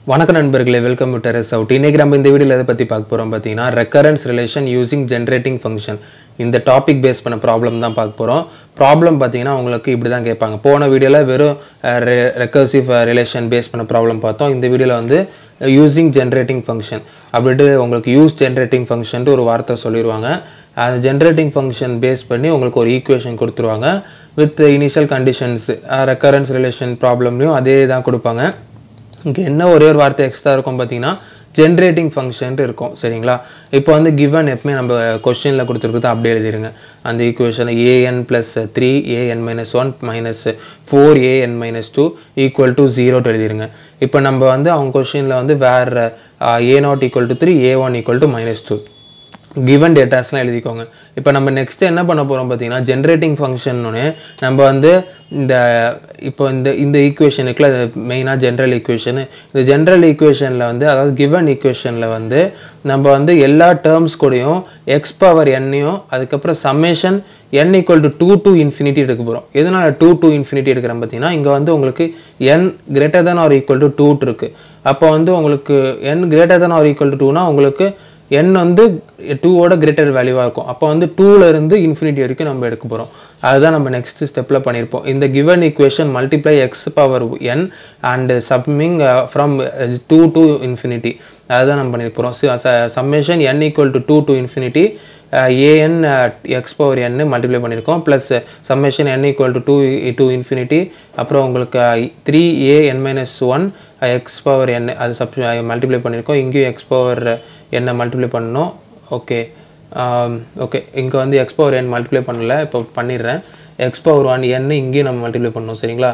வணக்கம் நண்பர்களே welcome to terrace out இன்னைக்கு நம்ம இந்த வீடியோவில் எதை பற்றி பார்க்க போகிறோம் பார்த்தீங்கன்னா recurrence relation using generating function இந்த டாபிக் பேஸ் பண்ண ப்ராப்ளம் தான் பார்க்க போகிறோம் ப்ராப்ளம் பார்த்தீங்கன்னா உங்களுக்கு இப்படி தான் கேட்பாங்க போன வீடியோவில் வெறும் ரெக்கர்சிவ் ரிலேஷன் பேஸ் பண்ண ப்ராப்ளம் பார்த்தோம் இந்த வீடியோவில் வந்து யூசிங் ஜென்ரேட்டிங் ஃபங்க்ஷன் அப்படின்ட்டு உங்களுக்கு யூஸ் ஜென்ரேட்டிங் ஃபங்க்ஷன்ட்டு ஒரு வார்த்தை சொல்லிடுவாங்க அந்த ஜென்ரேட்டிங் ஃபங்க்ஷன் பேஸ் பண்ணி உங்களுக்கு ஒரு ஈக்குவேஷன் கொடுத்துருவாங்க with initial conditions recurrence relation ப்ராப்ளம்லையும் அதே தான் கொடுப்பாங்க இங்கே என்ன ஒரே ஒரு வார்த்தை எக்ஸ்ட்ரா இருக்கும் பார்த்தீங்கன்னா ஜென்ரேட்டிங் ஃபங்க்ஷன் இருக்கும் சரிங்களா இப்போ வந்து கிவன் எப்பவுமே நம்ம கொஸ்டினில் கொடுத்துருக்குறது அப்படியே எழுதிருங்க அந்த equation a n plus three a n minus one minus four a n minus two equal to ஜீரோட்டு எழுதிருங்க இப்போ நம்ம வந்து அவங்க கொஸ்டினில் வந்து வேறு a naught equal to three a one equal to minus two given டேட்டாஸ்லாம் எழுதிக்கோங்க இப்போ நம்ம நெக்ஸ்ட் என்ன பண்ண போகிறோம் பார்த்தீங்கன்னா ஜென்ரேட்டிங் ஃபங்க்ஷன்னு நம்ம வந்து இந்த இப்போ இந்த இந்த ஈக்குவேஷனுக்குள்ள மெயினாக ஜென்ரல் ஈக்குவேஷனு இந்த ஜென்ரல் ஈக்குவேஷனில் வந்து அதாவது கிவன் ஈக்குவேஷனில் வந்து நம்ம வந்து எல்லா டேர்ம்ஸ் கூடயும் எக்ஸ் பவர் எண்ணையும் அதுக்கப்புறம் summation n equal to two to infinity எடுக்க போகிறோம் எதனால டூ டு இன்ஃபினிட்டி எடுக்கிறேன் பார்த்தீங்கன்னா இங்கே வந்து உங்களுக்கு n greater than or equal to two இருக்குது அப்போ வந்து உங்களுக்கு n greater than or equal to டூனா உங்களுக்கு n வந்து டூவோட கிரேட்டர் வேல்யூவாக இருக்கும் அப்போ வந்து டூவில் இருந்து இன்ஃபினிட்டி வரைக்கும் நம்ம எடுக்க போகிறோம் அதுதான் நம்ம நெக்ஸ்ட் ஸ்டெப்பில் பண்ணியிருப்போம் இந்த given equation multiply x power n and சப்மிங் ஃப்ரம் டூ டு இன்ஃபினிட்டி அதுதான் நம்ம பண்ணியிருப்போம் summation n equal to two to infinity a n x power n multiply பண்ணியிருக்கோம் plus summation n equal to two to infinity அப்புறம் உங்களுக்கு three a n minus one x power n அது sub multiply பண்ணியிருக்கோம் இங்கேயும் x power என்ன multiply பண்ணணும் okay okay இங்கே வந்து எக்ஸ் பவர் என் மல்டிப்ளை பண்ணல இப்போ பண்ணிடுறேன் எக்ஸ் பவர் ஒன் என் இங்கேயும் நம்ம மல்டிப்ளை பண்ணணும் சரிங்களா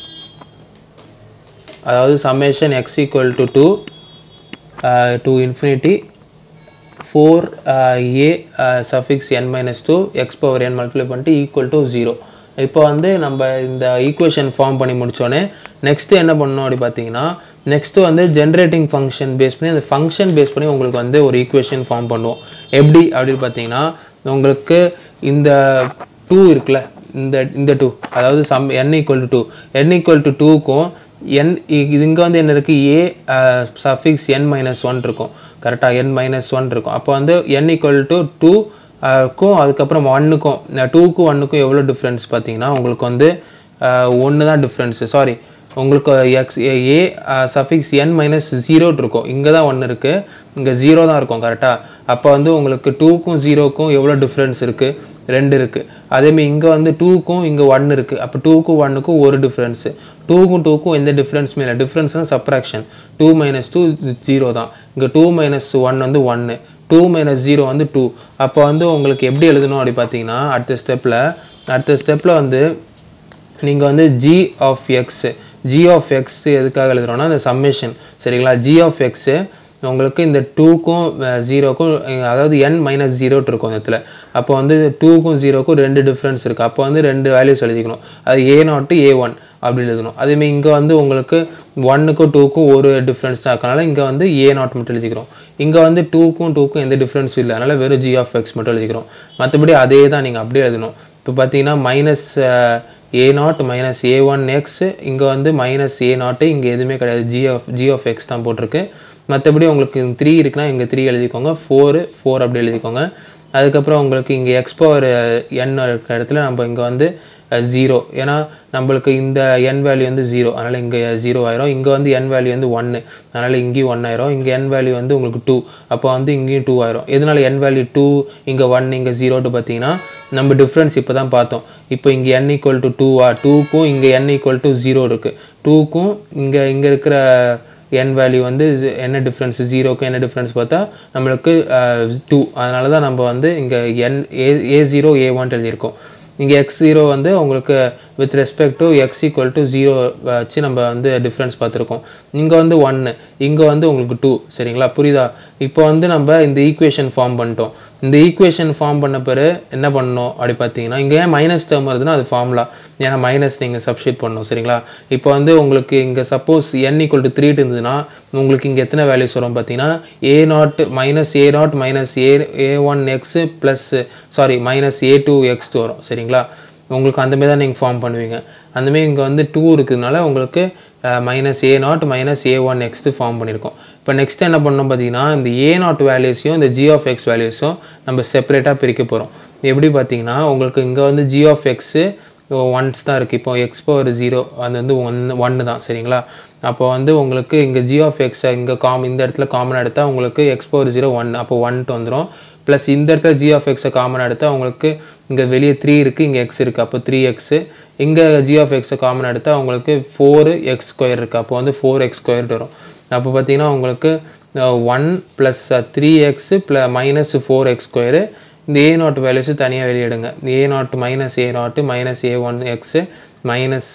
அதாவது summation x equal to two to infinity four a suffix n minus two x power n multiply பண்ணிட்டு ஈக்குவல் டு ஜீரோ இப்போ வந்து நம்ம இந்த ஈக்குவேஷன் ஃபார்ம் பண்ணி முடித்தோடனே நெக்ஸ்ட்டு என்ன பண்ணணும் அப்படி பார்த்தீங்கன்னா நெக்ஸ்ட்டு வந்து ஜென்ரேட்டிங் ஃபங்க்ஷன் பேஸ் பண்ணி அந்த ஃபங்க்ஷன் பேஸ் பண்ணி உங்களுக்கு வந்து ஒரு ஈக்குவேஷன் ஃபார்ம் பண்ணுவோம் எப்படி அப்படின்னு பார்த்தீங்கன்னா உங்களுக்கு இந்த டூ இருக்குல்ல இந்த இந்த டூ அதாவது sum n equal to two n equal to டூக்கும் என் இது இங்கே வந்து என்ன இருக்குது a suffix n minus one இருக்கும் கரெக்டாக என் மைனஸ் ஒன் இருக்கும் அப்போ வந்து என் ஈக்குவல் டு டூ க்கும் அதுக்கப்புறம் ஒன்னுக்கும் டூக்கும் ஒன்னுக்கும் எவ்வளோ டிஃப்ரென்ஸ் பார்த்தீங்கன்னா உங்களுக்கு வந்து ஒன்று தான் டிஃப்ரென்ஸு சாரி உங்களுக்கு x a suffix n minus ஜீரோட்டு இருக்கும் இங்கே தான் ஒன்று இருக்குது இங்கே ஜீரோ தான் இருக்கும் கரெக்டாக அப்போ வந்து உங்களுக்கு டூக்கும் ஜீரோக்கும் எவ்வளோ டிஃப்ரென்ஸ் இருக்குது ரெண்டு இருக்குது அதேமாதிரி இங்கே வந்து டூக்கும் இங்கே ஒன்று இருக்குது அப்போ டூக்கும் ஒன்னுக்கும் ஒரு டிஃப்ரென்ஸு டூக்கும் டூக்கும் எந்த டிஃப்ரென்ஸுமே இல்லை டிஃப்ரென்ஸ்னால் subtraction two minus two zero தான் இங்கே டூ மைனஸ் ஒன் வந்து ஒன்று டூ மைனஸ் ஜீரோ வந்து டூ அப்போ வந்து உங்களுக்கு எப்படி எழுதணும் அப்படி பார்த்தீங்கன்னா அடுத்த ஸ்டெப்பில் அடுத்த ஸ்டெப்பில் வந்து நீங்கள் வந்து g of x g of x எதுக்காக எழுதுகிறோன்னா இந்த சம்மேஷன் சரிங்களா ஜி ஆஃப் எக்ஸு உங்களுக்கு இந்த டூக்கும் ஜீரோக்கும் அதாவது என் மைனஸ் ஜீரோட்டு இருக்கும் இந்த இடத்துல அப்போ வந்து டூக்கும் ஜீரோக்கும் ரெண்டு டிஃப்ரென்ஸ் இருக்குது அப்போ வந்து ரெண்டு வேல்யூஸ் எழுதிக்கணும் அது ஏ நாட்டு ஏ ஒன் அப்படி எழுதணும் அதேமாதிரி இங்கே வந்து உங்களுக்கு ஒன்னுக்கும் டூக்கும் ஒரு டிஃப்ரென்ஸ் தான் இருக்கனால இங்கே வந்து ஏ நாட் மட்டும் எழுதிக்கிறோம் இங்கே வந்து டூக்கும் டூக்கும் எந்த டிஃப்ரென்ஸும் இல்லை அதனால் வெறும் ஜி ஆஃப் எக்ஸ் மட்டும் எழுதிக்கிறோம் மற்றபடி அதே தான் நீங்கள் அப்படியே எழுதணும் இப்போ பார்த்தீங்கன்னா minus a naught minus a one x இங்கே வந்து மைனஸ் ஏ நாட்டு இங்கே எதுவுமே கிடையாது g of g of x தான் போட்டிருக்கு மற்றபடி உங்களுக்கு த்ரீ இருக்குன்னா இங்கே த்ரீ எழுதிக்கோங்க ஃபோரு ஃபோர் அப்படி எழுதிக்கோங்க அதுக்கப்புறம் உங்களுக்கு இங்கே எக்ஸ் பவர் என் இருக்கிற இடத்துல நம்ம இங்கே வந்து ஜீரோ ஏன்னா நம்மளுக்கு இந்த என் வேல்யூ வந்து ஜீரோ அதனால் இங்கே ஜீரோ ஆயிரும் இங்கே வந்து என் வேல்யூ வந்து ஒன்று அதனால் இங்கேயும் ஒன் ஆயிரும் இங்கே என் வேல்யூ வந்து உங்களுக்கு டூ அப்போ வந்து இங்கேயும் டூ ஆயிரும் எதனால என் வேல்யூ டூ இங்கே ஒன் இங்கே ஜீரோட்டு பார்த்தீங்கன்னா நம்ம டிஃப்ரென்ஸ் இப்போ தான் பார்த்தோம் இப்போ இங்கே என் ஈக்குவல் டு டூவா டூக்கும் இங்கே என் ஈக்குவல் டு ஜீரோ இருக்குது டூக்கும் இங்கே இங்கே இருக்கிற என் வேல்யூ வந்து என்ன டிஃப்ரென்ஸ் ஜீரோக்கும் என்ன டிஃப்ரென்ஸ் பார்த்தா நம்மளுக்கு டூ அதனால தான் நம்ம வந்து இங்கே என் ஏ ஏ ஜீரோ ஏ ஒன்ட்டு எழுதியிருக்கோம் இங்கே எக்ஸ் ஜீரோ வந்து உங்களுக்கு with respect to x equal to zero வச்சு நம்ம வந்து டிஃப்ரென்ஸ் பார்த்துருக்கோம் இங்கே வந்து ஒன்று இங்கே வந்து உங்களுக்கு டூ சரிங்களா புரியுதா இப்போ வந்து நம்ம இந்த ஈக்குவேஷன் ஃபார்ம் பண்ணிட்டோம் இந்த ஈக்குவேஷன் ஃபார்ம் பண்ண பிறகு என்ன பண்ணணும் அப்படி பார்த்தீங்கன்னா இங்கே ஏன் மைனஸ் டேர்ம் வருதுன்னா அது ஃபார்முலா ஏன்னா மைனஸ் நீங்கள் சப்ஸ்டியூட் பண்ணணும் சரிங்களா இப்போ வந்து உங்களுக்கு இங்கே சப்போஸ் என் ஈக்குவல் டு த்ரீட்டு இருந்ததுன்னா உங்களுக்கு இங்கே எத்தனை வேல்யூஸ் வரும் பார்த்தீங்கன்னா a naught minus a naught minus a a one x plus sorry minus a two x வரும் சரிங்களா உங்களுக்கு அந்தமாரி தான் நீங்கள் ஃபார்ம் பண்ணுவீங்க அந்தமாரி இங்கே வந்து டூ இருக்கிறதுனால உங்களுக்கு minus a naught minus a one எக்ஸ்ட்டு ஃபார்ம் பண்ணியிருக்கோம் இப்போ நெக்ஸ்ட் என்ன பண்ணோம் பார்த்தீங்கன்னா இந்த ஏ நாட் வேல்யூஸையும் இந்த ஜி ஆஃப் எக்ஸ் வேல்யூஸும் நம்ம செப்பரேட்டாக பிரிக்க போகிறோம் எப்படி பார்த்தீங்கன்னா உங்களுக்கு இங்கே வந்து ஜி ஆஃப் எக்ஸு ஒன்ஸ் தான் இருக்குது இப்போ எக்ஸ் பவர் ஜீரோ அது வந்து ஒன் ஒன்று தான் சரிங்களா அப்போ வந்து உங்களுக்கு இங்கே ஜி ஆஃப் எக்ஸை இங்கே காம் இந்த இடத்துல காமன் எடுத்தால் உங்களுக்கு எக்ஸ் பவர் ஜீரோ ஒன் அப்போ ஒன்ட்டு வந்துடும் ப்ளஸ் இந்த இடத்துல ஜி ஆஃப் எக்ஸை காமன் எடுத்தால் உங்களுக்கு இங்கே வெளியே த்ரீ இருக்குது இங்கே எக்ஸ் இருக்குது அப்போ த்ரீ எக்ஸு இங்கே ஜி ஆஃப் எக்ஸை காமன் எடுத்தால் உங்களுக்கு ஃபோரு எக்ஸ் ஸ்கொயர் இருக்குது அப்போ வந்து ஃபோர் எக்ஸ் ஸ்கொயர் வரும் அப்போ பார்த்தீங்கன்னா உங்களுக்கு one plus three x plus minus four x square இந்த ஏ நாட் வேல்யூஸு தனியாக வெளியிடுங்க ஏ naught minus a naught minus a one x minus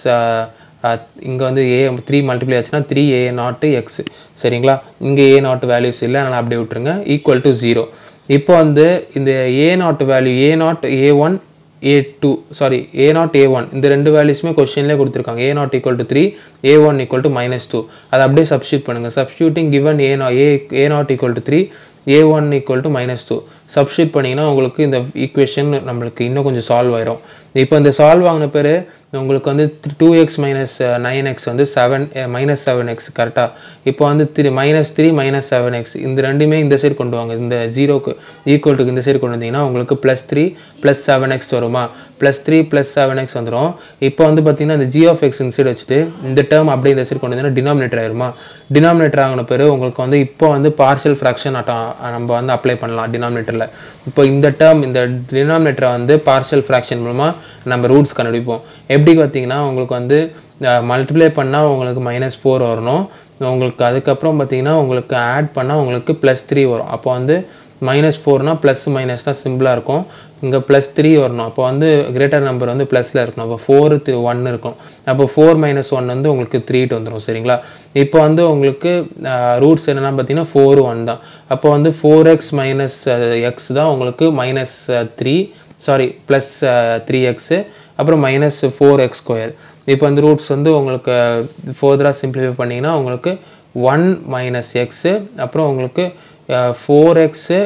இங்கே வந்து ஏ த்ரீ மல்டிப்ளை ஆச்சுன்னா த்ரீ ஏ நாட்டு எக்ஸ் சரிங்களா இங்கே ஏ நாட் வேல்யூஸ் இல்லை அதனால் அப்படியே விட்டுருங்க ஈக்குவல் டு ஜீரோ இப்போ வந்து இந்த a naught value a naught a one a two sorry a naught a one இந்த ரெண்டு வேல்யூஸுமே கொஸ்டின்லேயே கொடுத்துருக்காங்க a naught equal to three a one equal to minus two அதை அப்படியே சப்ஸ்டியூட் பண்ணுங்கள் substituting given a naught a a naught equal to three a one equal to minus two substitute பண்ணிங்கன்னா உங்களுக்கு இந்த ஈக்குவேஷன் நம்மளுக்கு இன்னும் கொஞ்சம் சால்வ் ஆயிரும் இப்போ இந்த சால்வ் ஆகின பேர் உங்களுக்கு வந்து two x minus nine x வந்து செவன் மைனஸ் செவன் எக்ஸ் கரெக்டாக இப்போ வந்து three minus three minus seven x இந்த ரெண்டுமே இந்த சைடு கொண்டு வாங்க இந்த ஜீரோக்கு ஈக்குவல் டு இந்த சைடு கொண்டு வந்தீங்கன்னா உங்களுக்கு plus three plus seven x வருமா plus three plus seven x வந்துடும் இப்போ வந்து பார்த்தீங்கன்னா இந்த ஜி ஆஃப் எக்ஸ் இந்த சைடு வச்சுட்டு இந்த டேர்ம் அப்படியே இந்த சைடு கொண்டு வந்தீங்கன்னா டினாமினேட்டர் ஆயிருமா டினாமினேட்டர் ஆகின பேர் உங்களுக்கு வந்து இப்போ வந்து பார்ஷியல் ஃப்ராக்ஷன் நம்ம வந்து அப்ளை பண்ணலாம் டினாமினேட்டரில் இப்போ இந்த டேர்ம் இந்த டினாமினேட்டரை வந்து பார்ஷியல் ஃப்ராக்ஷன் மூலமாக நம்ம ரூட்ஸ் கண்டுபிடிப்போம் எப்படி பார்த்தீங்கன்னா உங்களுக்கு வந்து மல்டிப்ளை பண்ணால் உங்களுக்கு மைனஸ் ஃபோர் வரணும் உங்களுக்கு அதுக்கப்புறம் பார்த்தீங்கன்னா உங்களுக்கு ஆட் பண்ணால் உங்களுக்கு ப்ளஸ் த்ரீ வரும் அப்போ வந்து மைனஸ் ஃபோர்னால் ப்ளஸ் மைனஸ் தான் சிம்பிளாக இருக்கும் இங்கே ப்ளஸ் த்ரீ வரணும் அப்போ வந்து கிரேட்டர் நம்பர் வந்து ப்ளஸில் இருக்கணும் அப்போ ஃபோர் ஒன் இருக்கும் அப்போ ஃபோர் மைனஸ் ஒன் வந்து உங்களுக்கு த்ரீட்டு வந்துடும் சரிங்களா இப்போ வந்து உங்களுக்கு ரூட்ஸ் என்னென்னா பார்த்தீங்கன்னா ஃபோர் ஒன் தான் அப்போ வந்து ஃபோர் எக்ஸ் மைனஸ் எக்ஸ் தான் உங்களுக்கு minus three sorry plus three x அப்புறம் மைனஸ் ஃபோர் எக்ஸ் ஸ்கொயர் இப்போ அந்த ரூட்ஸ் வந்து உங்களுக்கு ஃபர்தராக சிம்பிளிஃபை பண்ணிங்கன்னா உங்களுக்கு ஒன் மைனஸ் எக்ஸு அப்புறம் உங்களுக்கு ஃபோர் எக்ஸு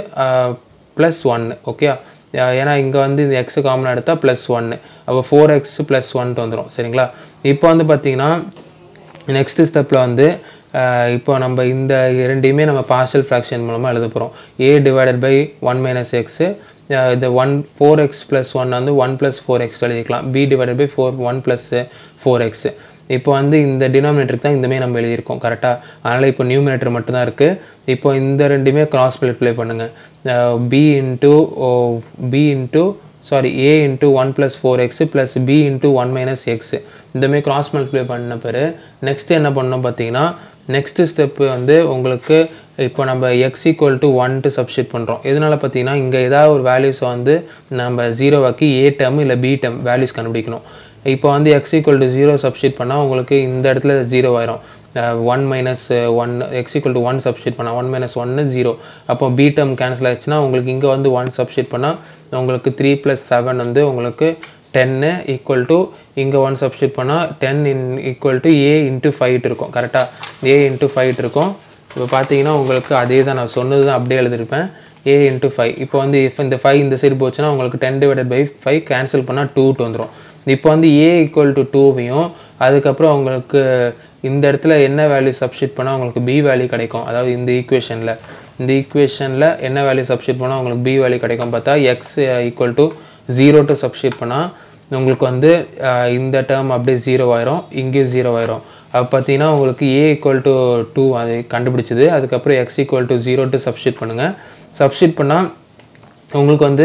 ப்ளஸ் ஒன்று ஓகே ஏன்னா இங்கே வந்து இந்த எக்ஸு காமனாக எடுத்தால் ப்ளஸ் ஒன்று அப்போ ஃபோர் எக்ஸ் ப்ளஸ் ஒன்ட்டு வந்துடும் சரிங்களா இப்போ வந்து பார்த்தீங்கன்னா நெக்ஸ்ட் ஸ்டெப்பில் வந்து இப்போ நம்ம இந்த இரண்டையுமே நம்ம பார்ஷியல் ஃப்ராக்ஷன் மூலமாக எழுத போகிறோம் a divided by one minus x இந்த one four x plus one வந்து ஒன் ப்ளஸ் ஃபோர் எக்ஸ் எழுதிக்கலாம் b divided by four one plus four x இப்போ வந்து இந்த டினாமினேட்டருக்கு தான் இந்தமாரி நம்ம எழுதியிருக்கோம் கரெக்டாக அதனால் இப்போ நியூமினேட்டர் மட்டும்தான் இருக்குது இப்போ இந்த ரெண்டுமே கிராஸ் மல்டிப்ளை பண்ணுங்கள் b into b into sorry a into one plus four x plus b into one minus x இந்தமாரி கிராஸ் மல்டிப்ளை பண்ண பிறகு நெக்ஸ்ட்டு என்ன பண்ணோம் பார்த்தீங்கன்னா நெக்ஸ்ட்டு ஸ்டெப்பு வந்து உங்களுக்கு இப்போ நம்ம எக்ஸ் ஈக்குவல் டு ஒன்ட்டு சப்ஸ்டியூட் பண்ணுறோம் எதனால் பார்த்தீங்கன்னா இங்கே ஏதாவது ஒரு வேல்யூஸை வந்து நம்ம ஜீரோவாக்கி ஏ டேர்ம் இல்லை பி டேர்ம் வேல்யூஸ் கண்டுபிடிக்கணும் இப்போ வந்து x equal to zero substitute பண்ணால் உங்களுக்கு இந்த இடத்துல ஜீரோ ஆயிரும் one minus one x equal to one substitute பண்ணால் ஒன் மைனஸ் ஒன்று ஜீரோ அப்போ பி டேர்ம் கேன்சல் ஆயிடுச்சுன்னா உங்களுக்கு இங்கே வந்து ஒன் சப்ஸ்டியூட் பண்ணால் உங்களுக்கு த்ரீ ப்ளஸ் செவன் வந்து உங்களுக்கு டென்னு ஈக்குவல் டு இங்கே ஒன் சப்ஸ்டியூட் பண்ணால் ten in equal to a into five இருக்கும் கரெக்டாக ஏ இன்ட்டு ஃபைவ் இருக்கும் இப்போ பார்த்தீங்கன்னா உங்களுக்கு அதே தான் நான் சொன்னது தான் அப்படியே எழுதிருப்பேன் ஏ இன்ட்டு ஃபைவ் இப்போ வந்து இஃப் இந்த ஃபைவ் இந்த சைடு போச்சுன்னா உங்களுக்கு ten divided by five cancel பண்ணால் டூட்டு வந்துடும் இப்போ வந்து ஏ ஈக்குவல் டு டூவையும் அதுக்கப்புறம் உங்களுக்கு இந்த இடத்துல என்ன வேல்யூ சப்ஸ்டியூட் பண்ணால் உங்களுக்கு பி வேல்யூ கிடைக்கும் அதாவது இந்த ஈக்குவேஷனில் இந்த ஈக்குவேஷனில் என்ன வேல்யூ சப்ஸ்டியூட் பண்ணால் உங்களுக்கு பி வேல்யூ கிடைக்கும் பார்த்தா x equal to zero to substitute பண்ணால் உங்களுக்கு வந்து இந்த டேர்ம் அப்படியே ஜீரோ ஆயிரும் இங்கேயும் ஜீரோ ஆயிரும் அப்போ பார்த்தீங்கன்னா உங்களுக்கு ஏ ஈக்குவல் டு டூ அது கண்டுபிடிச்சது அதுக்கப்புறம் x equal to zero to substitute பண்ணுங்கள் சப்ஸ்டியூட் பண்ணால் உங்களுக்கு வந்து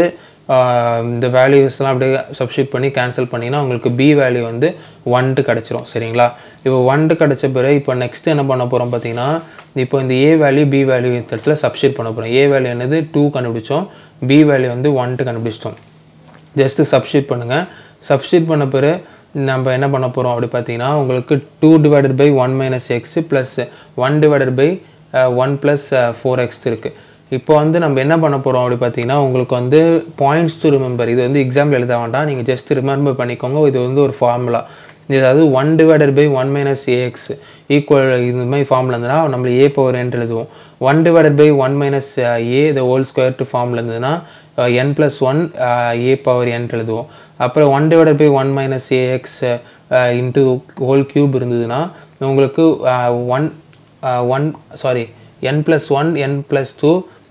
இந்த வேல்யூஸ்லாம் அப்படியே சப்ஸ்டியூட் பண்ணி கேன்சல் பண்ணிங்கன்னா உங்களுக்கு பி வேல்யூ வந்து ஒன்ட்டு கிடச்சிரும் சரிங்களா இப்போ ஒன்ட்டு கிடச்ச பிறகு இப்போ நெக்ஸ்ட் என்ன பண்ண போகிறோம் பார்த்தீங்கன்னா இப்போ இந்த ஏ வேல்யூ பி வேல்யூ இந்த இடத்துல சப்ஸ்டியூட் பண்ண போகிறோம் ஏ வேல்யூ என்னது டூ கண்டுபிடிச்சோம் பி வேல்யூ வந்து ஒன்ட்டு கண்டுபிடிச்சிட்டோம் ஜஸ்ட்டு சப்ஸ்டியூட் பண்ணுங்கள் சப்ஸ்டியூட் பண்ண பிறகு நம்ம என்ன பண்ண போகிறோம் அப்படி பார்த்தீங்கன்னா உங்களுக்கு two divided by one minus x plus one divided by one plus four x இருக்குது இப்போ வந்து நம்ம என்ன பண்ண போகிறோம் அப்படி பார்த்தீங்கன்னா உங்களுக்கு வந்து பாயிண்ட்ஸ் டு ரிமெம்பர் இது வந்து எக்ஸாம்பிள் எழுத வேண்டாம் நீங்கள் ஜஸ்ட் ரிமெம்பர் பண்ணிக்கோங்க இது வந்து ஒரு ஃபார்முலா இது அதாவது one divided by one minus a x equal இந்த மாதிரி ஃபார்மில் இருந்ததுன்னா நம்ம ஏ பவர் என் எழுதுவோம் one divided by one minus a the whole squared ஃபார்மில் இருந்ததுன்னா n plus one a power n எழுதுவோம் அப்புறம் one divided by one minus a x into whole cube இருந்ததுன்னா உங்களுக்கு one one sorry n plus one n plus two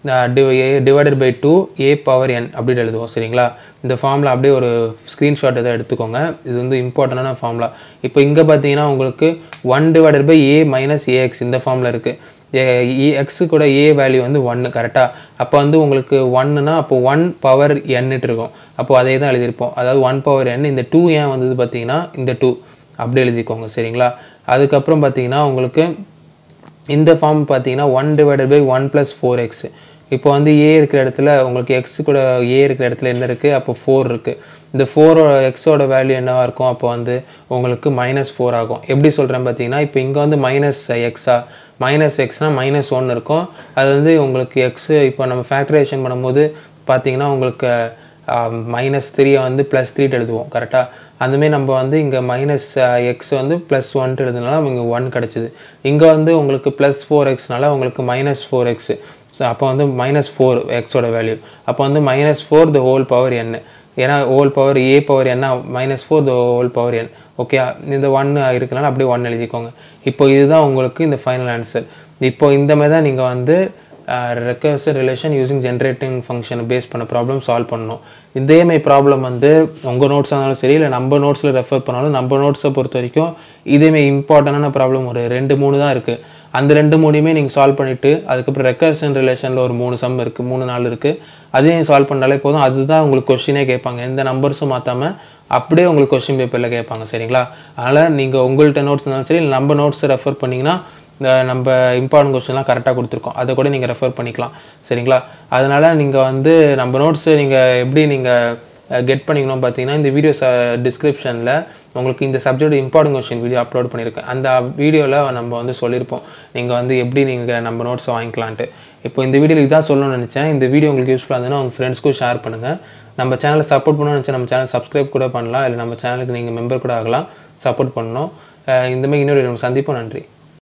divided by two a power n அப்படின்னு எழுதுவோம் சரிங்களா இந்த ஃபார்முலா அப்படியே ஒரு ஸ்க்ரீன்ஷாட் எதாவது எடுத்துக்கோங்க இது வந்து இம்பார்ட்டண்டான ஃபார்முலா இப்போ இங்கே பார்த்தீங்கன்னா உங்களுக்கு one divided by a minus a x இந்த ஃபார்மில் இருக்குது எக்ஸு கூட ஏ வேல்யூ வந்து ஒன்று கரெக்டாக அப்போ வந்து உங்களுக்கு ஒன்னுனா அப்போ ஒன் பவர் எண்ணிட்டு இருக்கும் அப்போ அதே தான் எழுதியிருப்போம் அதாவது ஒன் பவர் என் இந்த டூ ஏன் வந்தது பார்த்தீங்கன்னா இந்த டூ அப்படி எழுதிக்கோங்க சரிங்களா அதுக்கப்புறம் பார்த்தீங்கன்னா உங்களுக்கு இந்த ஃபார்ம் பார்த்தீங்கன்னா one divided by one plus four x இப்போ வந்து ஏ இருக்கிற இடத்துல உங்களுக்கு எக்ஸ் கூட ஏ இருக்கிற இடத்துல என்ன இருக்குது அப்போ ஃபோர் இருக்குது இந்த ஃபோரோட எக்ஸோட வேல்யூ என்னவா இருக்கும் அப்போ வந்து உங்களுக்கு மைனஸ் ஃபோர் ஆகும் எப்படி சொல்கிறேன் பார்த்தீங்கன்னா இப்போ இங்கே வந்து மைனஸ் எக்ஸா மைனஸ் எக்ஸ்னால் மைனஸ் ஒன் இருக்கும் அது வந்து உங்களுக்கு எக்ஸு இப்போ நம்ம ஃபேக்டரைசேஷன் பண்ணும்போது பார்த்தீங்கன்னா உங்களுக்கு மைனஸ் த்ரீயை வந்து ப்ளஸ் த்ரீட்டு எழுதுவோம் கரெக்டாக அந்தமாரி நம்ம வந்து இங்கே மைனஸ் எக்ஸ் வந்து ப்ளஸ் ஒன்ட்டு எழுதுனால இங்கே ஒன் கிடச்சிது இங்கே வந்து உங்களுக்கு ப்ளஸ் ஃபோர் எக்ஸ்னால உங்களுக்கு மைனஸ் ஃபோர் எக்ஸு ஸோ அப்போ வந்து மைனஸ் ஃபோர் எக்ஸோட வேல்யூ அப்போ வந்து minus four the whole power n ஏன்னா ஹோல் பவர் ஏ பவர் என்ன minus four the whole power n okay இந்த ஒன் இருக்கனால அப்படியே ஒன் எழுதிக்கோங்க இப்போ இதுதான் உங்களுக்கு இந்த ஃபைனல் ஆன்சர் இப்போ இந்த மாதிரி தான் நீங்கள் வந்து ரெக்கர்சர் ரிலேஷன் யூசிங் ஜென்ரேட்டிங் ஃபங்க்ஷனை பேஸ் பண்ண ப்ராப்ளம் சால்வ் பண்ணணும் இதேமாதிரி ப்ராப்ளம் வந்து உங்கள் நோட்ஸாக இருந்தாலும் சரி இல்லை நம்ம நோட்ஸில் ரெஃபர் பண்ணாலும் நம்ம நோட்ஸை பொறுத்த வரைக்கும் இதேமாரி இம்பார்ட்டண்டான ப்ராப்ளம் ஒரு ரெண்டு மூணு தான் இருக்குது அந்த ரெண்டு மூணுமே நீங்கள் சால்வ் பண்ணிவிட்டு அதுக்கப்புறம் ரெக்கர்சன் ரிலேஷனில் ஒரு மூணு சம் இருக்குது மூணு நாள் இருக்குது அதையும் சால்வ் பண்ணாலே போதும் அதுதான் உங்களுக்கு கொஷினே கேட்பாங்க எந்த நம்பர்ஸும் மாற்றாமல் அப்படியே உங்களுக்கு கொஷின் பேப்பரில் கேட்பாங்க சரிங்களா அதனால் நீங்கள் உங்கள்கிட்ட நோட்ஸ் இருந்தாலும் சரி இல்லை நம்ம நோட்ஸை ரெஃபர் பண்ணிங்கன்னா இந்த நம்ம இம்பார்ட்டன்ட் கொஸ்டின்லாம் கரெக்டாக கொடுத்துருக்கோம் அதை கூட நீங்கள் ரெஃபர் பண்ணிக்கலாம் சரிங்களா அதனால் நீங்கள் வந்து நம்ம நோட்ஸு நீங்கள் எப்படி நீங்கள் கெட் பண்ணிக்கணும் பார்த்தீங்கன்னா இந்த வீடியோ டிஸ்கிரிப்ஷனில் உங்களுக்கு இந்த subject important question video upload பண்ணியிருக்கேன் அந்த வீடியோவில் நம்ம வந்து சொல்லியிருப்போம் நீங்கள் வந்து எப்படி நீங்கள் நம்ம நோட்ஸை வாங்கிக்கலான்ட்டு இப்போ இந்த வீடியோவில் இதான் சொல்லணும்னு நினச்சேன் இந்த வீடியோ உங்களுக்கு யூஸ்ஃபுல்லாக இருந்ததுன்னா உங்கள் ஃப்ரெண்ட்ஸ்க்கும் ஷேர் பண்ணுங்கள் நம்ம சேனலை சப்போர்ட் பண்ணணும்னு நினச்சா நம்ம சேனல் சப்ஸ்கிரைப் கூட பண்ணலாம் இல்லை நம்ம சேனலுக்கு நீங்கள் மெம்பர் கூட ஆகலாம் சப்போர்ட் பண்ணணும் இந்த மாதிரி இன்னொரு சந்திப்போம் நன்றி